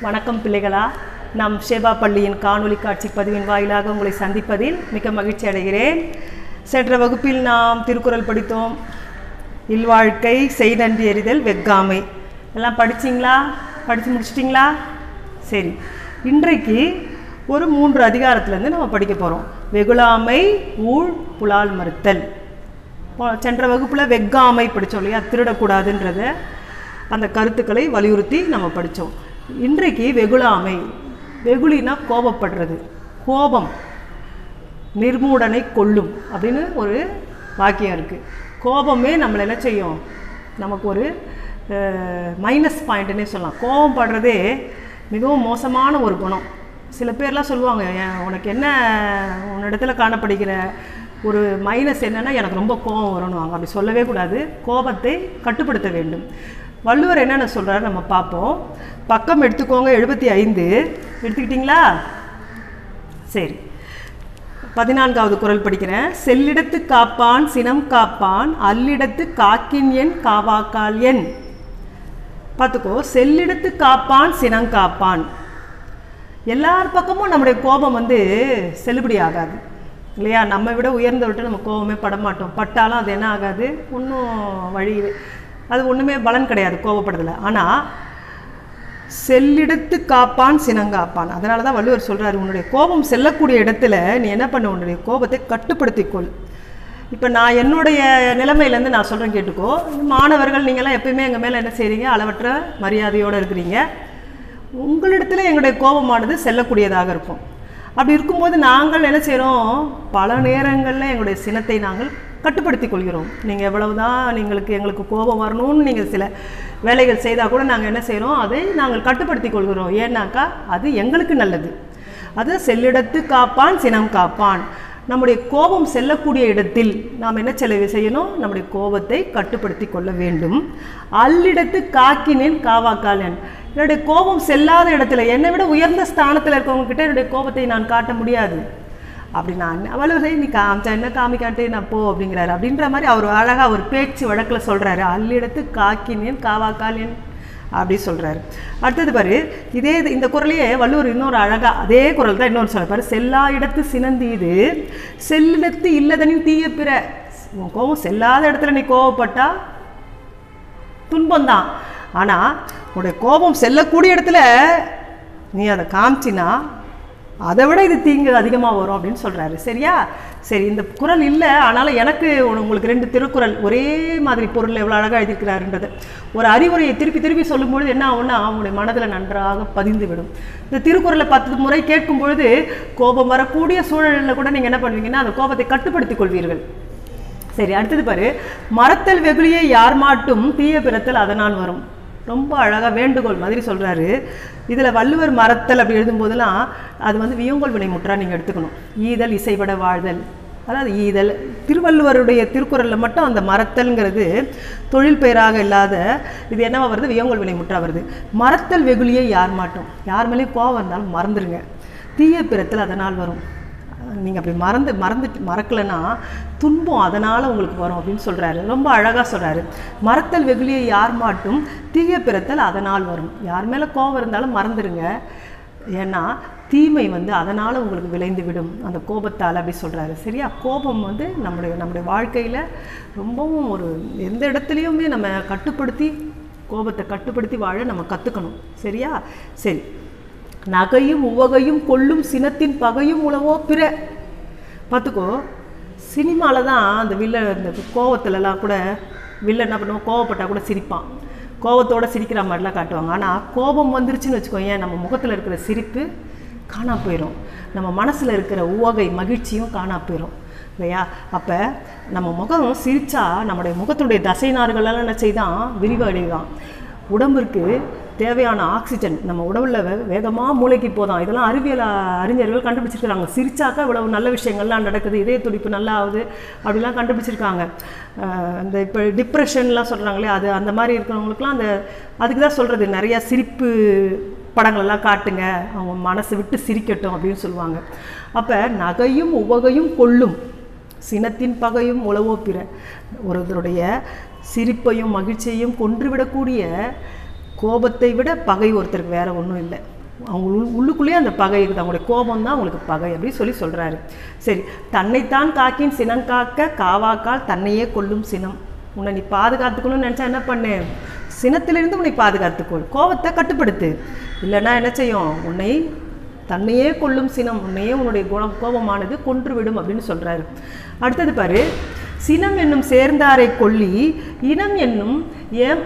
வணக்கம் பிள்ளைகளா நம் ஷேபா பள்ளியின் காணொளி காட்சி பதிவின் வாயிலாக உங்களை சந்திப்பதில் மிக மகிழ்ச்சி அடைகிறேன் சென்ற வகுப்பில் நாம் திருக்குறள் படித்தோம் இல்வாழ்க்கை செய் நன்றி எறிதல் வெக்காமை எல்லாம் படிச்சிங்களா படித்து முடிச்சிட்டிங்களா சரி இன்றைக்கு ஒரு மூன்று அதிகாரத்துலேருந்து நம்ம படிக்க போகிறோம் வெகுளாமை ஊழ் புலால் மறுத்தல் போ- சென்ற வகுப்பில் வெக்காமை படித்தோம் இல்லையா திருடக்கூடாதுன்றத அந்த கருத்துக்களை வலியுறுத்தி நம்ம படித்தோம் இன்றைக்கு வெகுளாமை வெகுளினா கோபப்படுறது கோபம் நிர்மூடனை கொல்லும் அப்படின்னு ஒரு வாக்கியம் இருக்குது கோபமே நம்மளை என்ன செய்யும் நமக்கு ஒரு மைனஸ் பாயிண்ட்னே சொல்லலாம் கோபம் படுறதே மிகவும் மோசமான ஒரு குணம் சில பேர்லாம் சொல்லுவாங்க "ஏன் உனக்கு என்ன உன்னிடத்துல காணப்படுகிற ஒரு மைனஸ் என்னன்னா எனக்கு ரொம்ப கோபம் வரணுவாங்க அப்படி சொல்லவே கூடாது கோபத்தை கட்டுப்படுத்த வேண்டும் வள்ளுவர் என்னென்ன சொல்கிறாரு நம்ம பார்ப்போம் பக்கம் எடுத்துக்கோங்க எழுபத்தி ஐந்து எடுத்துக்கிட்டிங்களா சரி பதினான்காவது குறள் படிக்கிறேன் செல்லிடத்து காப்பான் சினம் காப்பான் அல்லிடத்து காக்கின் எண் காவாக்கால் எண் பார்த்துக்கோ செல்லிடத்து காப்பான் சினம் காப்பான் எல்லார் பக்கமும் நம்முடைய கோபம் வந்து செல்லுபடி ஆகாது இல்லையா நம்ம விட உயர்ந்தவர்கிட்ட நம்ம கோபமே பட மாட்டோம் பட்டாலும் அது என்ன ஆகாது ஒன்றும் வழி அது ஒன்றுமே பலன் கிடையாது கோபப்படுறதுல ஆனால் செல்லிடத்து காப்பான் சினங்காப்பான் அதனால தான் வள்ளுவர் சொல்றாரு உன்னுடைய கோபம் செல்லக்கூடிய இடத்துல நீ என்ன பண்ண உன்னுடைய கோபத்தை கட்டுப்படுத்திக்கொள் இப்போ நான் என்னுடைய நிலைமையிலேருந்து நான் சொல்கிறேன் கேட்டுக்கோ மாணவர்கள் நீங்களாம் எப்பயுமே எங்கள் மேலே என்ன செய்கிறீங்க அளவற்ற மரியாதையோடு இருக்கிறீங்க உங்களிடத்துல எங்களுடைய கோபமானது செல்லக்கூடியதாக இருக்கும் அப்படி இருக்கும்போது நாங்கள் என்ன செய்கிறோம் பல நேரங்களில் எங்களுடைய சினத்தை நாங்கள் கட்டுப்படுத்தி கொள்கிறோம் நீங்கள் எவ்வளவுதான் நீங்களுக்கு எங்களுக்கு கோபம் வரணும்னு நீங்கள் சில வேலைகள் செய்தால் கூட நாங்கள் என்ன செய்கிறோம் அதை நாங்கள் கட்டுப்படுத்தி கொள்கிறோம் ஏன்னாக்கா அது எங்களுக்கு நல்லது அது செல்லிடத்து காப்பான் சினம் காப்பான் நம்முடைய கோபம் செல்லக்கூடிய இடத்தில் நாம் என்ன செலவு செய்யணும் நம்முடைய கோபத்தை கட்டுப்படுத்தி கொள்ள வேண்டும் அல்லிடத்து காக்கினேன் காவாக்காலன் என்னுடைய கோபம் செல்லாத இடத்துல என்னை விட உயர்ந்த ஸ்தானத்தில் இருக்கவங்க கிட்ட என்னுடைய கோபத்தை நான் காட்ட முடியாது அப்படி நான் வலுவதை நீ காமிச்சா என்ன காமிக்காட்டே நான் போ அப்படிங்கிறாரு அப்படின்ற மாதிரி அவர் அழகாக ஒரு பேச்சு வழக்கில் சொல்கிறாரு அல்லிடத்து காக்கினேன் காவாக்காலேன் அப்படி சொல்கிறாரு அடுத்தது பாரு இதே இது- இந்த குரலையே வள்ளுவர் இன்னொரு அழகாக அதே குரல் தான் இன்னொரு சொல்ல பாரு செல்லா இடத்து சினந்தீது செல்லிடத்து இல்லதனின் தீய பிற உன் கோபம் செல்லாத இடத்துல நீ கோவப்பட்டா துன்பம்தான் ஆனால் உன்னுடைய கோபம் செல்லக்கூடிய இடத்துல நீ அதை காமிச்சினா அதை விட இது தீங்கு அதிகமாக வரும் அப்படின்னு சொல்கிறாரு சரியா சரி இந்த குறள் இல்லை ஆனாலும் எனக்கு உன- உங்களுக்கு ரெண்டு திருக்குறள் ஒரே மாதிரி பொருள் எவ்வளோ அழகாக எழுதியிருக்கிறாருன்றது ஒரு அறிவுரையை திருப்பி திருப்பி சொல்லும்பொழுது என்ன ஆகும்னா அவங்களுடைய மனதில் நன்றாக பதிந்து விடும் இந்த திருக்குறளை பத்து முறை கேட்கும் பொழுது கோபம் வரக்கூடிய சூழலில் கூட நீங்கள் என்ன பண்ணுவீங்கன்னா அந்த கோபத்தை கட்டுப்படுத்திக் கொள்வீர்கள் சரி அடுத்தது பாரு மரத்தல் வெகுளியை யார் மாட்டும் தீய பிறத்தல் அதனால் வரும் ரொம்ப அழகாக வேண்டுகோள் மாதிரி சொல்கிறாரு இதில் வள்ளுவர் மரத்தல் அப்படி எழுதும்போதெல்லாம் அது வந்து வியங்கோல் வினை முற்றா நீங்கள் எடுத்துக்கணும் ஈதல் இசைபட வாழ்தல் அதாவது ஈதல் திருவள்ளுவருடைய திருக்குறளில் மட்டும் அந்த மரத்தல்ங்கிறது தொழில் பெயராக இல்லாத இது என்னவா வருது வியங்கோல் வினை முற்றா வருது மரத்தல் வெகுளியை யார் மாட்டும் யார் மேலேயும் கோவம் இருந்தாலும் மறந்துடுங்க தீய பிறத்தல் அதனால் வரும் நீங்கள் அப்படி மறந்து மறந்துட்டு மறக்கலைன்னா துன்பம் அதனால் உங்களுக்கு வரும் அப்படின்னு சொல்கிறாரு ரொம்ப அழகாக சொல்கிறாரு மறத்தல் வெகுளியை யார் மாட்டும் தீய பிறத்தல் அதனால் வரும் யார் மேலே கோபம் இருந்தாலும் மறந்துடுங்க ஏன்னா தீமை வந்து அதனால் உங்களுக்கு விளைந்து விடும் அந்த கோபத்தால் அப்படி சொல்கிறாரு சரியா கோபம் வந்து நம்முடைய நம்முடைய வாழ்க்கையில் ரொம்பவும் ஒரு எந்த இடத்துலையுமே நம்ம கட்டுப்படுத்தி கோபத்தை கட்டுப்படுத்தி வாழ நம்ம கற்றுக்கணும் சரியா சரி நகையும் உவகையும் கொள்ளும் சினத்தின் பகையும் உளவோ பிற பார்த்துக்கோ சினிமாவில் தான் அந்த வில்ல இந்த கோவத்துலலாம் கூட வில்ல என்ன பண்ணுவோம் கோவப்பட்டா கூட சிரிப்பான் கோவத்தோட சிரிக்கிற மாதிரிலாம் காட்டுவாங்க ஆனால் கோபம் வந்துருச்சுன்னு வச்சுக்கோங்க நம்ம முகத்தில் இருக்கிற சிரிப்பு காணா போயிடும் நம்ம மனசில் இருக்கிற உவகை மகிழ்ச்சியும் காணா போயிடும் இல்லையா அப்போ நம்ம முகம் சிரிச்சா நம்முடைய முகத்துடைய தசை நார்களெல்லாம் என்ன செய்தான் விரிவடைதான் உடம்பிற்கு தேவையான ஆக்சிஜன் நம்ம உடம்புல வே வேகமாக மூளைக்கு போதான் இதெல்லாம் அறிவியல் அ- அறிஞர்கள் கண்டுபிடிச்சிருக்காங்க சிரிச்சாக்கா இவ்வளவு நல்ல விஷயங்கள்லாம் நடக்குது இதய துடிப்பு நல்லா ஆகுது அப்படிலாம் கண்டுபிடிச்சிருக்காங்க அஹ் இந்த இப்போ டிப்ரெஷன்லாம் சொல்கிறாங்களே அது அந்த மாதிரி இருக்கிறவங்களுக்குலாம் அந்த அதுக்கு தான் சொல்கிறது நிறையா சிரிப்பு படங்களெல்லாம் காட்டுங்க அவங்க மனசை விட்டு சிரிக்கட்டும் அப்படின்னு சொல்லுவாங்க அப்போ நகையும் உவகையும் கொள்ளும் சினத்தின் பகையும் உளவோ பிற ஒருவருடைய சிரிப்பையும் மகிழ்ச்சியையும் கொன்றுவிடக்கூடிய கோபத்தை விட பகை ஒருத்தருக்கு வேற ஒன்றும் இல்லை அவங்க உள் உள்ளுக்குள்ளேயே அந்த பகை இருக்குது அவங்களுடைய கோபம் தான் அவங்களுக்கு பகை அப்படின்னு சொல்லி சொல்கிறாரு சரி தன்னைத்தான் காக்கின் சினம் காக்க காவாக்கால் தன்னையே கொல்லும் சினம் உன்னை நீ பாதுகாத்துக்கணும்னு நினச்சா என்ன பண்ணு சினத்திலிருந்து உன்னை பாதுகாத்துக்கொள் கோபத்தை கட்டுப்படுத்து இல்லைன்னா என்ன செய்யும் உன்னை தன்னையே கொல்லும் சினம் உன்னையே உன்னுடைய குணம் கோபமானது கொன்றுவிடும் அப்படின்னு சொல்கிறாரு அடுத்தது பாரு சினம் என்னும் சேர்ந்தாரை கொல்லி இனம் என்னும் ஏம்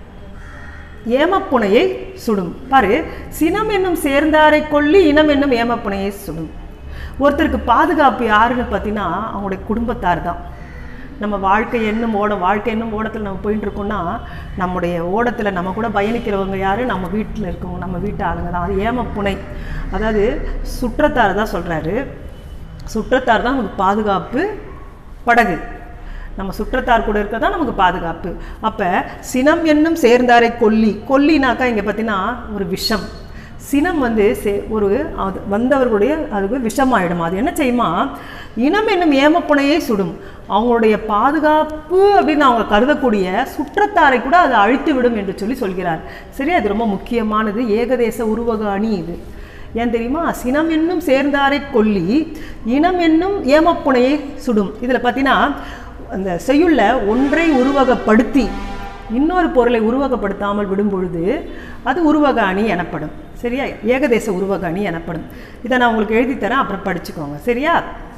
ஏமப்புனையை சுடும் பாரு சினம் என்னும் சேர்ந்தாரை கொல்லி இனம் என்னும் ஏமப்புனையை சுடும் ஒருத்தருக்கு பாதுகாப்பு யாருன்னு பார்த்தீங்கன்னா அவங்களுடைய குடும்பத்தார் தான் நம்ம வாழ்க்கை என்னும் ஓடம் வாழ்க்கை என்னும் ஓடத்தில் நம்ம போயிட்டு இருக்கோம்னா நம்முடைய ஓடத்தில் நம்ம கூட பயணிக்கிறவங்க யார் நம்ம வீட்டில் இருக்கவங்க நம்ம வீட்டு ஆளுங்க தான் அது ஏமப்புனை அதாவது சுற்றத்தார் தான் சொல்கிறாரு சுற்றத்தார் தான் நமக்கு பாதுகாப்பு படகு நம்ம சுற்றத்தார் கூட இருக்க தான் நமக்கு பாதுகாப்பு அப்போ சினம் என்னும் சேர்ந்தாரை கொல்லி கொல்லினாக்கா இங்கே பார்த்தீங்கன்னா ஒரு விஷம் சினம் வந்து சே ஒரு அது வந்தவர்களுடைய அதுக்கு விஷமாயிடும் அது என்ன செய்யுமா இனம் என்னும் ஏமப்புனையை சுடும் அவங்களுடைய பாதுகாப்பு அப்படின்னு அவங்க கருதக்கூடிய சுற்றத்தாரை கூட அது அழித்து விடும் என்று சொல்லி சொல்கிறார் சரி அது ரொம்ப முக்கியமானது ஏகதேச உருவக அணி இது ஏன் தெரியுமா சினம் என்னும் சேர்ந்தாரை கொல்லி இனம் என்னும் ஏமப்புனையை சுடும் இதில் பார்த்தீங்கன்னா அந்த செய்யுள்ள ஒன்றை உருவகப்படுத்தி இன்னொரு பொருளை உருவகப்படுத்தாமல் விடும் பொழுது அது உருவக அணி எனப்படும் சரியா ஏகதேச உருவக அணி எனப்படும் இதை நான் உங்களுக்கு எழுதி தரேன் அப்புறம் படிச்சுக்கோங்க சரியா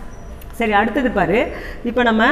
சரி அடுத்தது பாரு இப்போ நம்ம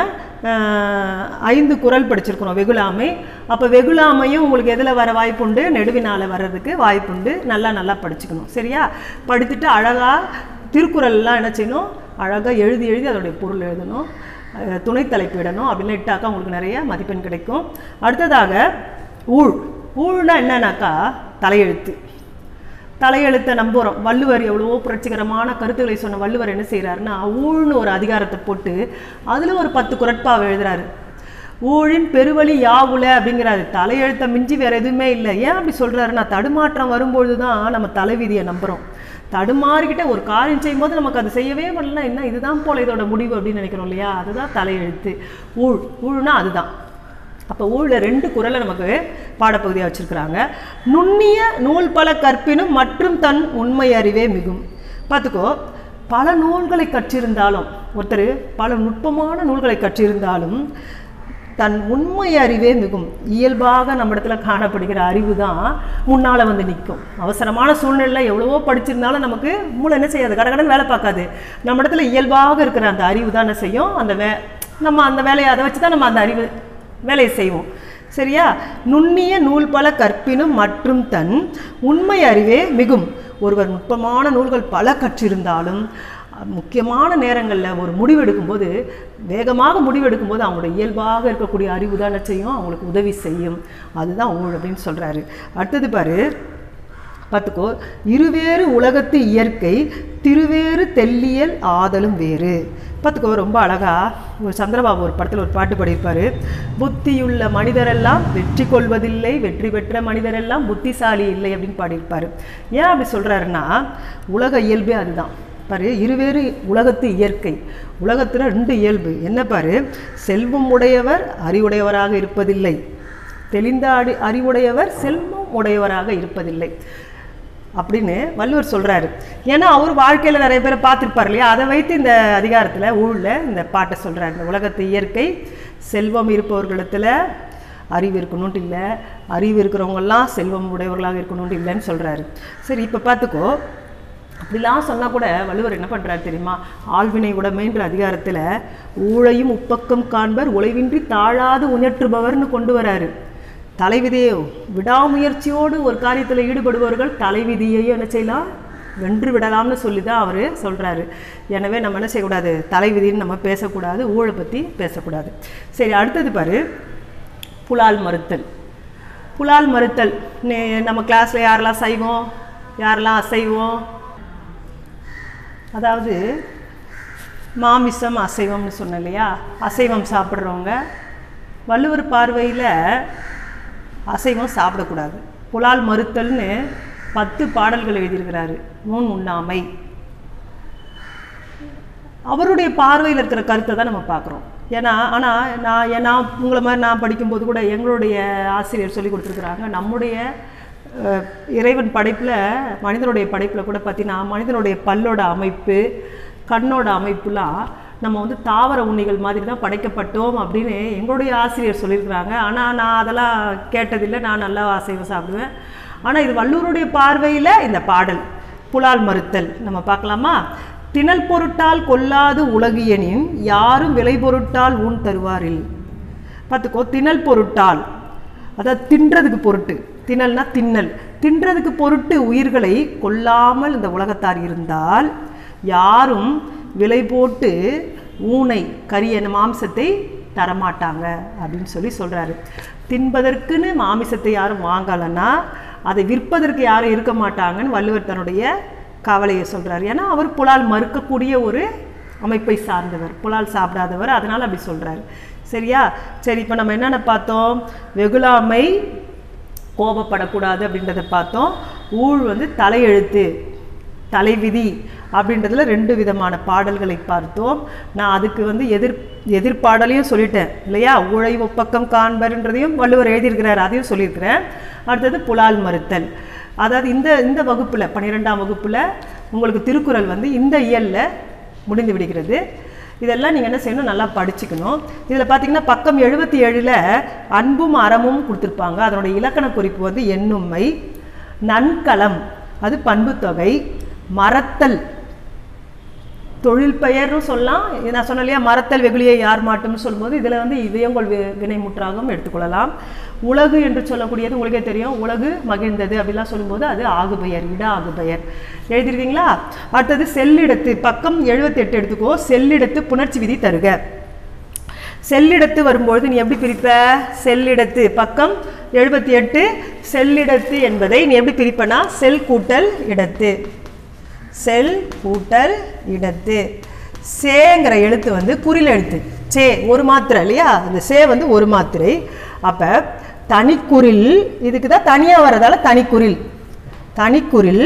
ஆஹ், ஐந்து குறள் படிச்சிருக்கிறோம் வெகுளாமை அப்போ வெகுளாமையும் உங்களுக்கு எதில் வர வாய்ப்புண்டு நெடுவினால் வர்றதுக்கு வாய்ப்புண்டு நல்லா நல்லா படிச்சுக்கணும் சரியா படித்துட்டு அழகாக திருக்குறள்லாம் என்ன செய்யணும் அழகாக எழுதி எழுதி அதோடைய பொருள் எழுதணும் அஹ், துணை தலைப்பு இடணும் அப்படின்னு இட்டாக்கா உங்களுக்கு நிறைய மதிப்பெண் கிடைக்கும் அடுத்ததாக ஊழ் ஊழ்னா என்னன்னாக்கா தலையெழுத்து தலையெழுத்தை நம்புகிறோம் வள்ளுவர் எவ்வளவோ புரட்சிகரமான கருத்துக்களை சொன்ன வள்ளுவர் என்ன செய்கிறாருன்னா ஊழ்னு ஒரு அதிகாரத்தை போட்டு அதில் ஒரு பத்து குரட்பாவை எழுதுறாரு ஊழின் பெருவழி யாவுல அப்படிங்கிறாரு தலையெழுத்தை மிஞ்சி வேற எதுவுமே இல்லை ஏன் அப்படி சொல்றாருன்னா தடுமாற்றம் வரும்பொழுது தான் நம்ம தலைவிதியை நம்புகிறோம் தடுமாறிக்கிட்ட ஒரு காரியம் செய்யும்போது நமக்கு அது செய்யவே பண்ணல என்ன இதுதான் போல இதோட முடிவு அப்படின்னு நினைக்கிறோம் இல்லையா அதுதான் தலையெழுத்து ஊழ் ஊழ்னா அதுதான் அப்போ ஊழில் ரெண்டு குறளை நமக்கு பாடப்பகுதியாக வச்சுருக்கிறாங்க நுண்ணிய நூல் பல கற்பினும் மற்றும் தன் உண்மை அறிவே மிகும் பார்த்துக்கோ பல நூல்களை கற்றிருந்தாலும் ஒருத்தர் பல நுட்பமான நூல்களை கற்றிருந்தாலும் தன் உண்மை அறிவே மிகும் இயல்பாக நம்மிடத்துல காணப்படுகிற அறிவு தான் முன்னால் வந்து நிற்கும் அவசரமான சூழ்நிலையில் எவ்வளவோ படிச்சிருந்தாலும் நமக்கு மூளை என்ன செய்யாது கடகடன் வேலை பார்க்காது நம்ம இடத்துல இயல்பாக இருக்கிற அந்த அறிவு தான் என்ன செய்யும் அந்த வே நம்ம அந்த வேலையை அதை வச்சு தான் நம்ம அந்த அறிவு வேலையை செய்வோம் சரியா நுண்ணிய நூல் பல கற்பினும் மற்றும் தன் உண்மை அறிவே மிகும் ஒருவர் நுட்பமான நூல்கள் பல கற்றிருந்தாலும் முக்கியமான நேரங்களில் ஒரு முடிவெடுக்கும்போது வேகமாக முடிவெடுக்கும்போது அவங்களோட இயல்பாக இருக்கக்கூடிய அறிவு தான் என்ன செய்யும் அவங்களுக்கு உதவி செய்யும் அதுதான் ஊழ் அப்படின்னு சொல்கிறாரு அடுத்தது பாரு பார்த்துக்கோ இருவேறு உலகத்து இயற்கை திருவேறு தெல்லியல் ஆதலும் வேறு பார்த்துக்கோ ரொம்ப அழகா ஒரு சந்திரபாபு ஒரு படத்தில் ஒரு பாட்டு பாடியிருப்பாரு புத்தியுள்ள மனிதரெல்லாம் வெற்றி கொள்வதில்லை வெற்றி பெற்ற மனிதரெல்லாம் புத்திசாலி இல்லை அப்படின்னு பாடியிருப்பாரு ஏன் அப்படி சொல்கிறாருன்னா உலக இயல்பே அதுதான் பாரு இருவேறு உலகத்து இயற்கை உலகத்தில் ரெண்டு இயல்பு என்ன பாரு செல்வம் உடையவர் அறிவுடையவராக இருப்பதில்லை தெளிந்த அடி அறிவுடையவர் செல்வம் உடையவராக இருப்பதில்லை அப்படின்னு வள்ளுவர் சொல்கிறாரு ஏன்னா அவர் வாழ்க்கையில் நிறைய பேரை பார்த்துருப்பார் இல்லையா அதை வைத்து இந்த அதிகாரத்தில் ஊழில் இந்த பாட்டை சொல்கிறார் இந்த உலகத்து இயற்கை செல்வம் இருப்பவர்களிடத்தில் அறிவு இருக்கணும்ட்டு இல்லை அறிவு இருக்கிறவங்கெல்லாம் செல்வம் உடையவர்களாக இருக்கணும்ட்டு இல்லைன்னு சொல்கிறாரு சரி இப்போ பார்த்துக்கோ அப்படிலாம் சொன்னால் கூட வள்ளுவர் என்ன பண்ணுறாரு தெரியுமா ஆழ்வினை உடைமைன்ற அதிகாரத்தில் ஊழையும் உப்பக்கம் காண்பர் உழைவின்றி தாழாது உயற்றுபவர்னு கொண்டு வராரு தலைவிதியை விடாமுயற்சியோடு ஒரு காரியத்தில் ஈடுபடுபவர்கள் தலைவிதியையும் என்ன செய்யலாம் வென்று விடலாம்னு சொல்லி தான் அவர் சொல்கிறாரு எனவே நம்ம என்ன செய்யக்கூடாது தலைவிதின்னு நம்ம பேசக்கூடாது ஊழை பற்றி பேசக்கூடாது சரி அடுத்தது பாரு புலால் மறுத்தல் புலால் மறுத்தல் நே- நம்ம கிளாஸில் யாரெல்லாம் செய்வோம் யாரெல்லாம் அசைவோம் அதாவது மாமிசம் அசைவம்னு சொன்னேன் இல்லையா அசைவம் சாப்பிட்றவங்க வள்ளுவர் பார்வையில் அசைவம் சாப்பிடக்கூடாது புலால் மறுத்தல்னு பத்து பாடல்கள் எழுதியிருக்கிறாரு நூன் உண்ணாமை அவருடைய பார்வையில் இருக்கிற கருத்தை தான் நம்ம பார்க்குறோம் ஏன்னா ஆனால் நான் ஏன் நான் உங்களை மாதிரி நான் படிக்கும்போது கூட எங்களுடைய ஆசிரியர் சொல்லி கொடுத்துருக்குறாங்க நம்முடைய அஹ், இறைவன் படைப்பில் மனிதனுடைய படைப்பில் கூட பார்த்தீங்கன்னா மனிதனுடைய பல்லோட அமைப்பு கண்ணோட அமைப்புலாம் நம்ம வந்து தாவர உண்ணிகள் மாதிரி தான் படைக்கப்பட்டோம் அப்படின்னு எங்களுடைய ஆசிரியர் சொல்லியிருக்கிறாங்க ஆனால் நான் அதெல்லாம் கேட்டதில்லை நான் நல்லா அசைவம் சாப்பிடுவேன் ஆனால் இது வள்ளுவருடைய பார்வையில் இந்த பாடல் புலால் மறுத்தல் நம்ம பார்க்கலாமா திணல் பொருட்டால் கொல்லாது உலகியனின் யாரும் விலை பொருட்டால் ஊன் தருவாரில் பார்த்துக்கோ திணல் பொருட்டால் அதாவது தின்றதுக்கு பொருட்டு திணல்னா தின்னல் தின்றதுக்கு பொருட்டு உயிர்களை கொல்லாமல் இந்த உலகத்தார் இருந்தால் யாரும் விலை போட்டு ஊனை கரிய மாம்சத்தை தரமாட்டாங்க அப்படின்னு சொல்லி சொல்கிறாரு தின்பதற்குன்னு மாமிசத்தை யாரும் வாங்கலைன்னா அதை விற்பதற்கு யாரும் இருக்க மாட்டாங்கன்னு வள்ளுவர் தன்னுடைய கவலையை சொல்கிறார் ஏன்னா அவர் புலால் மறுக்கக்கூடிய ஒரு அமைப்பை சார்ந்தவர் புலால் சாப்பிடாதவர் அதனால் அப்படி சொல்கிறாரு சரியா சரி இப்போ நம்ம என்னென்ன பார்த்தோம் வெகுளாமை கோபப்படக்கூடாது அப்படின்றத பார்த்தோம் ஊழ் வந்து தலையெழுத்து தலைவிதி அப்படின்றதுல ரெண்டு விதமான பாடல்களை பார்த்தோம் நான் அதுக்கு வந்து எதிர் எதிர்ப்பாடலையும் சொல்லிட்டேன் இல்லையா ஊழை ஒப்பக்கம் காண்பர்ன்றதையும் வள்ளுவர் எழுதியிருக்கிறார் அதையும் சொல்லியிருக்கிறேன் அடுத்தது புலால் மறுத்தல் அதாவது இந்த இந்த வகுப்பில் பன்னிரெண்டாம் வகுப்பில் உங்களுக்கு திருக்குறள் வந்து இந்த இயலில் முடிந்து விடுகிறது இதெல்லாம் நீங்கள் என்ன செய்யணும் நல்லா படிச்சுக்கணும் இதில் பார்த்தீங்கன்னா பக்கம் எழுபத்தி ஏழில் அன்பும் அறமும் கொடுத்துருப்பாங்க அதனுடைய இலக்கண குறிப்பு வந்து எண்ணும்மை நன்கலம் அது பண்புத்தொகை மறத்தல் தொழில் பெயர்னு சொல்லலாம் இது நான் சொன்னேன் இல்லையா மறத்தல் வெகுளியை யார் மாட்டும்னு சொல்லும்போது இதில் வந்து இதயங்கொள் வி- வினைமுற்றாகவும் எடுத்துக்கொள்ளலாம் உலகு என்று சொல்லக்கூடியது உங்களுக்கே தெரியும் உலகு மகிழ்ந்தது அப்படிலாம் சொல்லும்போது அது ஆகுபெயர் இட ஆகுபெயர் எழுதிருக்கீங்களா அடுத்தது செல்லிடத்து பக்கம் எழுபத்தெட்டு எடுத்துக்கோ செல்லிடத்து புணர்ச்சி விதி தருக செல்லிடத்து வரும்பொழுது நீ எப்படி பிரிப்ப செல்லிடத்து பக்கம் எழுபத்தி எட்டு செல்லிடத்து என்பதை நீ எப்படி பிரிப்பனா செல் கூட்டல் இடத்து செல் கூட்டல் இடத்து சேங்கிற எழுத்து வந்து குறில் எழுத்து சே ஒரு மாத்திரை இல்லையா அந்த சே வந்து ஒரு மாத்திரை அப்போ தனிக்குறில் இதுக்கு தான் தனியாக வர்றதால தனிக்குறில் தனிக்குறில்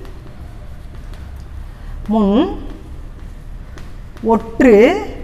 முன் ஒற்று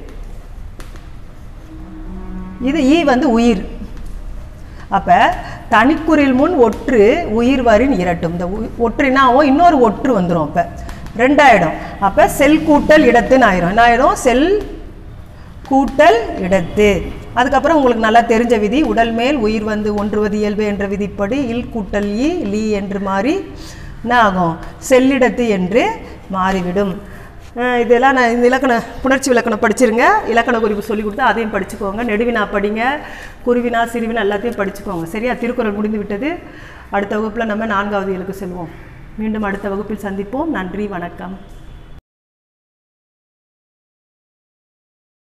இது ஈ வந்து உயிர் அப்போ தனிக்குறில் முன் ஒற்று உயிர் வரின் இரட்டும் இந்த உ- ஒற்றுனாவும் இன்னொரு ஒற்று வந்துடும் அப்போ ரெண்டாயிடும் அப்போ செல் கூட்டல் இடத்துன்னு ஆயிரும் என்ன ஆயிடும் செல் கூட்டல் இடத்து அதுக்கப்புறம் உங்களுக்கு நல்லா தெரிஞ்ச விதி உடல் மேல் உயிர் வந்து ஒன்றுவது இயல்பு என்ற விதிப்படி இல் கூட்டல் இ லீ என்று மாறி என்ன ஆகும் செல்லிடத்து என்று மாறிவிடும் அஹ் இதெல்லாம் நான் இந்த இலக்கண புணர்ச்சி விளக்கணம் படிச்சிருங்க இலக்கண குறிப்பு சொல்லி கொடுத்தா அதையும் படிச்சுக்கோங்க நெடுவினா படிங்க குருவினா சிறுவினா எல்லாத்தையும் படிச்சுக்கோங்க சரியா திருக்குறள் முடிந்து விட்டது அடுத்த வகுப்பில் நம்ம நான்காவது இலக்கு செல்வோம் மீண்டும் அடுத்த வகுப்பில் சந்திப்போம் நன்றி வணக்கம்